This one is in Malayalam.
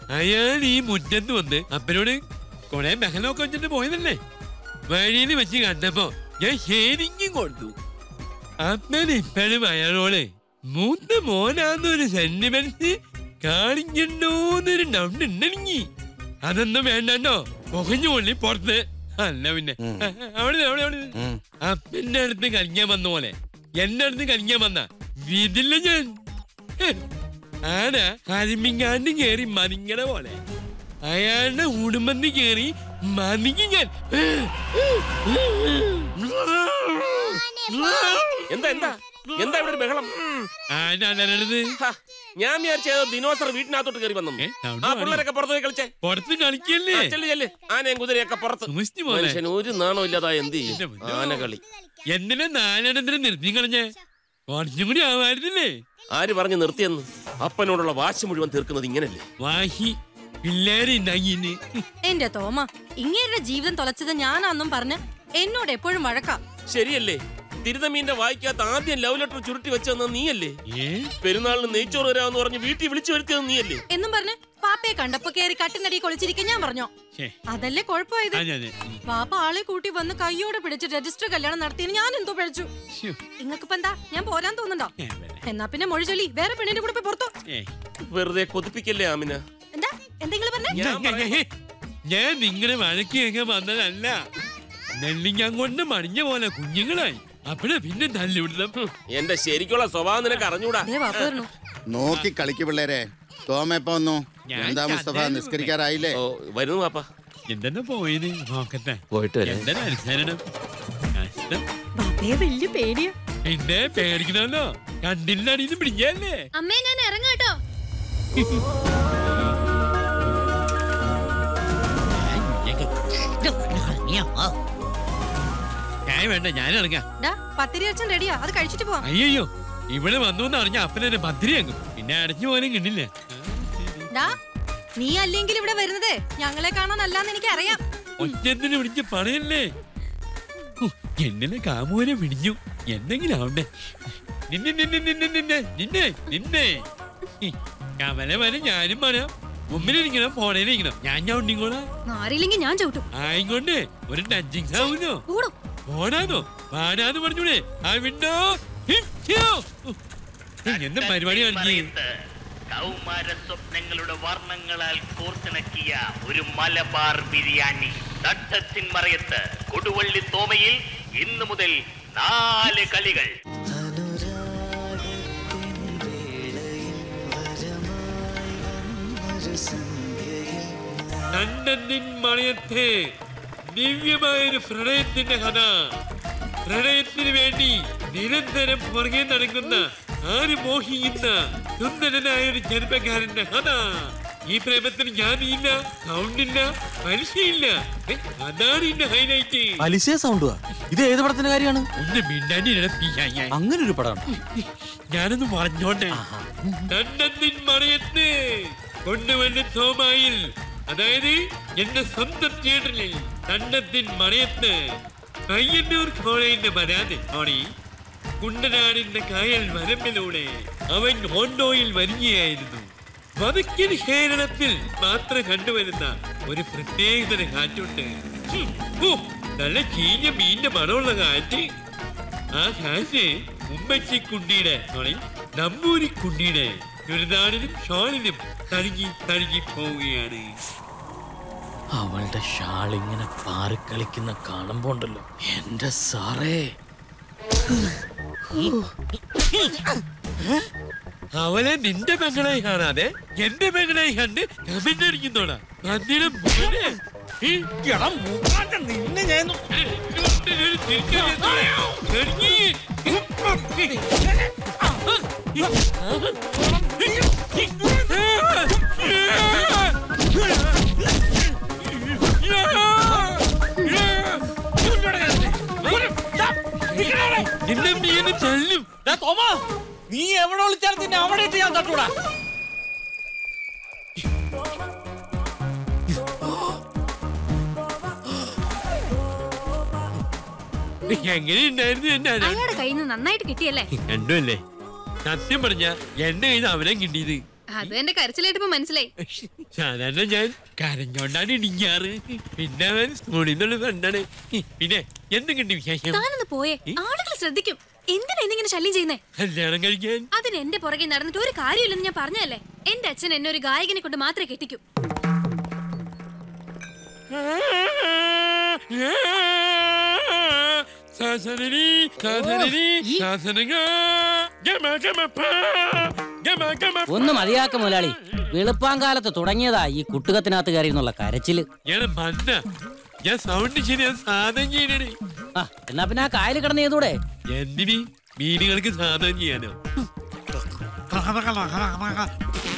അയാൾ ഈ മുറ്റത്ത് വന്ന് അപ്പനോട് കൊറേ ബഹളമൊക്കെ വെച്ചിട്ട് പോയതല്ലേ വഴിയിൽ വെച്ച് കണ്ടപ്പോ ഞാൻ ശരിക്കും കൊടുത്തു അപ്പൻ ഇപ്പോഴും അയാളോട് മൂത്ത മോനാന്നൊരു സെന്റിമെന്റ്സ് കാണിക്കണ്ടോന്നൊരു ഡൗട്ട് ഉണ്ടെങ്കിൽ അതൊന്നും വേണ്ടോ പുകഞ്ഞു കൊള്ളി പുറത്ത് അല്ല പിന്നെ അവിടെ അവിടെ അവിടെ അപ്പന്റെ അടുത്ത് കളിക്കാൻ വന്ന പോലെ എന്റെ അടുത്ത് കളിക്കാൻ വന്ന വീട്ടില്ല ഞാൻ ആന കരിമിങ്ങാണ്ട് കേറി മനിങ്ങണ പോലെ അയാളുടെ കുടുംബത്തിൽ കേറി മനിങ്ങി ഞാൻ എന്താ എന്താ എന്താ ഇവിടെ ഒരു ബഹളം ആനത് ഹാ, ഞാൻ വിചാരിച്ച ഏതോ ദിനോസർ വീട്ടിനകത്തോട്ട് കയറി വന്നു ഏ, അവിടെ ആ വാടി. പിള്ളേരൊക്കെ പുറത്ത് പോയി കളിച്ചേ പുറത്ത് കളിക്കല്ലേ ആ, ചെല്ല് ചെല്ല് ആനയും കുതിരയൊക്കെ പുറത്ത് സൂക്ഷിച്ച് പോലെ മനുഷ്യൻ ഒരു നാണോ ഇല്ലാതാ എന്ത് എന്റെ ചെയ്യും പൊന്നോ. ആന കളി എന്തിനാ നാലെണ്ണത്തിന് നിർത്തി കളഞ്ഞേ കുറച്ചും കൂടി ആവായിരുന്നില്ലേ ആര് പറഞ്ഞു നിർത്തിയെന്ന് അപ്പനോടുള്ള വാശി മുഴുവൻ തീർക്കുന്നത് ഇങ്ങനല്ലേ വാഹി പിള്ളേര് ഉണ്ടായിന് എന്റെ തോമ ഇങ്ങേരുടെ ജീവിതം തൊലച്ചത് ഞാനാന്നും പറഞ്ഞ് എന്നോട് എപ്പോഴും വഴക്കാം ശരിയല്ലേ തിരുതമീന്റെ വായിക്കാത്ത ആദ്യം ലവ് ലെറ്റർ ചുരുട്ടി വെച്ചതെന്ന് നീയല്ലേ ഏ പെരുന്നാളിന് നെയ്ച്ചോറ് വരാമെന്ന് പറഞ്ഞ് വീട്ടിൽ വിളിച്ചു വരുത്തിയത് നീയല്ലേ എന്നും പറഞ്ഞ് പാപ്പയെ കണ്ടപ്പോ കേറി കട്ടിനടി കൊളിച്ചിരിക്കാൻ ഞാൻ പറഞ്ഞോ ഛേ, അതല്ലേ കുഴപ്പമായത് അതെ അതെ ഉം. പാപ്പ ആളെ കൂട്ടി വന്ന് കൈയോടെ പിടിച്ച് രജിസ്റ്റർ കല്യാണം നടത്തിയതിന് ഞാൻ എന്തോ പഴിച്ചു ശ്ശോ, നിങ്ങൾക്കിപ്പോ എന്താ ഞാൻ പോരാൻ തോന്നുന്നുണ്ടോ ഏ, വരെ. എന്നാ പിന്നെ മൊഴി ചൊല്ലി വേറെ പെണ്ണിന്റെ കൂടെ പോയി പുറത്തോ ഏ. വെറുതെ കൊതിപ്പിക്കല്ലേ ആമിന എന്താ എന്തെങ്കിലും പറഞ്ഞേ ഞാൻ ഞാൻ- ഞാൻ- ഞാൻ നിങ്ങളെ വഴക്ക് കേൾക്കാൻ വന്നതല്ല നെല്ലിങ്ങ കൊണ്ട് മറിഞ്ഞ പോലെ കുഞ്ഞുങ്ങളായി അപ്പഴേ പിന്നെ തല്ലിവിടുന്ന എന്റെ ശരിക്കുള്ള സ്വഭാവം നിനക്ക് അറിഞ്ഞൂടാ ദേ പാപ്പ വരണു നോക്കി കളിക്ക് പിള്ളേരെ തോമ എപ്പോ വന്നു ഞാൻ എന്താ മുസ്തഫ കണ്ടേ നിസ്കരിക്കാറായില്ലേ ഓ വരുന്നു പാപ്പ എന്തെന്നാ പോയത് നോക്കട്ടെ പോയിട്ട് വരാം എന്തൊരു അനുസരണം കഷ്ടം പാപ്പയെ വലിയ പേടിയാ പിന്നെ പേടിക്കണമല്ലോ കണ്ടില്ലടിന്ന് പിടിക്കല്ലേ അമ്മേ ഞാൻ ഇറങ്ങാം കേട്ടോ ഞാൻ വേണ്ട ഞാൻ ഇറങ്ങാം ഡാ പത്തിരി അച്ഛൻ റെഡിയാ അത് കഴിച്ചിട്ട് പോവാം അയ്യോ ഇവിടെ വന്നു എന്ന് അറിഞ്ഞ അപ്പനെ പത്തിരി അങ്ങും പിന്നെ അടച്ചു പോലും കിട്ടില്ല ഡാ നീ അല്ലെങ്കിൽ ഇവിടെ വരുന്നത് ഞങ്ങളെ കാണാനല്ലാന്ന് എനിക്ക് അറിയാം ഒറ്റത്തിന് പിടിച്ച് പറയല്ലേ ഹു, എന്നെ കാമൂനെ പിടിഞ്ഞു എന്തെങ്കിലും ആവണ്ടേ നിന്നെ നിന്നെ നിന്നെ നിന്നെ നിന്നെ നിന്നെ ഹി, കമല വരെ ഞാനും പറയാം മുമ്പിലിരിക്കണം ഫോണിലിരിക്കണം ഞാൻ ചവിട്ടിക്കോളാം ആരില്ലെങ്കിൽ ഞാൻ ചവിട്ടും ആയിക്കൊണ്ട് ഒരു ടച്ചിങ് ആവുന്നോ കൂടും ഓടാനോ പാടാന്ന് പറഞ്ഞൂടെ ആ വിണ്ടോ എന്താ പരിപാടി കാണിക്കേ മറയത്ത് കൗമാര സ്വപ്നങ്ങളുടെ വർണ്ണങ്ങളാൽ കോർത്തിണക്കിയ ഒരു മലബാർ ബിരിയാണി തട്ടത്തിൻ മറയത്ത് കൊടുവള്ളി തോമയിൽ ഇന്നു മുതൽ നാല് കളികൾ നന്ദനിൻ മണയത്തെ ദിവ്യമായൊരു പ്രണയത്തിന്റെ കഥ പ്രണയത്തിന് വേണ്ടി നിരന്തരം പുറകെ നടക്കുന്ന ആര് മോഹിക്കുന്ന സുന്ദരനായ ഒരു ചെറുപ്പക്കാരന്റെ കഥ ഈ പ്രേമത്തിന് ജാതിയില്ല സൗണ്ടില്ല പലിശയില്ല ഏ, അതാണ് ഇതിന്റെ ഹൈലൈറ്റ് അലിസേ സൗണ്ടുവാ ഇത് ഏത് പടത്തിന്റെ കാര്യമാണ് ഒന്ന് മിണ്ടാനി ഇടപ്പിക്കാൻ ഞാൻ അങ്ങനെ ഒരു പടം ഞാനൊന്ന് പറഞ്ഞോട്ടെ നന്ദനിൻ മറയത്ത് കൊണ്ടുവന്ന തോമായിൽ അതായത് എന്റെ സ്വന്തം തിയേറ്ററിൽ നന്നത്തിൻ മറയത്ത് പയ്യന്നൂർ കോളേജിന്റെ പരാതി ഓണി കുണ്ടനാടിന്റെ കായൽ വരമ്പിലൂടെ അവൻ ഹോണ്ടോയിൽ വരികയായിരുന്നു വതക്കൻ കേരളത്തിൽ മാത്രം കണ്ടുവരുന്ന ഒരു പ്രത്യേകതര കാറ്റുണ്ട് ഹും, ഹോ, നല്ല ചീഞ്ഞ മീന്റെ മണമുള്ള കാറ്റ് ആ കാശ് ഉമ്മച്ചിക്കുണ്ടിയുടെ സോറി നമ്പൂരിക്കുണ്ടിയുടെ ചുരിദാറിനും ഷോളിനും തഴുകി തഴുകി പോവുകയാണ് അവളുടെ ഷാൾ ഇങ്ങനെ പാറിക്കളിക്കുന്ന കാണുമ്പോ ഉണ്ടല്ലോ എന്റെ സാറേ അവളെ നിന്റെ പെങ്ങളായി കാണാതെ എന്റെ പെങ്ങളായി കണ്ട് കമന്റ് അടിക്കുന്നോടാ അതിനും മോനെ, ഈ നിന്നെ ഞാൻ ഒരു തിരിച്ചറിയത്തോടെ ചെറുങ്ങി. നിന്നെ മീനെ തല്ലും തോമാ നീ എവിടെ വിളിച്ചാലും നിന്നെ അവിടെ ഇട്ട് ഞാൻ തട്ടൂടാ എങ്ങനെയുണ്ടായിരുന്നു എന്റെ അയാളുടെ കയ്യിൽ നിന്ന് നന്നായിട്ട് കിട്ടിയല്ലേ കണ്ടുമല്ലേ സത്യം പറഞ്ഞ എന്റെ കയ്യിൽ അവനെ കിട്ടിയത് അത് എന്റെ കരച്ചിലായിട്ട് മനസ്സിലായി സാധാരണ ഞാൻ കരഞ്ഞോണ്ടാണ് ഇടിക്കാറ് പിന്നെ അവൻ സ്കൂളിൽ നിന്നുള്ള ഫ്രണ്ടാണ് പിന്നെ എന്തുകൊണ്ട് വിശേഷം താനൊന്ന് പോയേ ആളുകൾ ശ്രദ്ധിക്കും എന്തിനാ എന്നിങ്ങനെ ശല്യം ചെയ്യുന്നേ കല്യാണം കഴിക്കാൻ അതിന് എന്റെ പുറകെ നടന്നിട്ട് ഒരു കാര്യമില്ലെന്ന് ഞാൻ പറഞ്ഞതല്ലേ എന്റെ അച്ഛൻ എന്നെ ഒരു ഗായകനെ കൊണ്ട് മാത്രമേ കെട്ടിക്കൂ സാസനരി സാസനരി സാസനങ്ങ ഗമ ഗമ പ ഗമ ഗമ പ. ഒന്ന് മതിയാക്ക മുതലാളി വെളുപ്പാങ്കാലത്ത് തുടങ്ങിയതാ ഈ കുട്ടുകത്തിനകത്ത് കയറി എന്നുള്ള കരച്ചില് ഞാൻ മന്ന ഞാൻ സൗണ്ട് ശരിയാ സാധനം ചെയ്യണേ ആ എന്നാ പിന്നെ ആ കായൽ കിടന്ന് ചെയ്തൂടെ എന്തിനി മീനുകൾക്ക് സാധനം ചെയ്യാനോ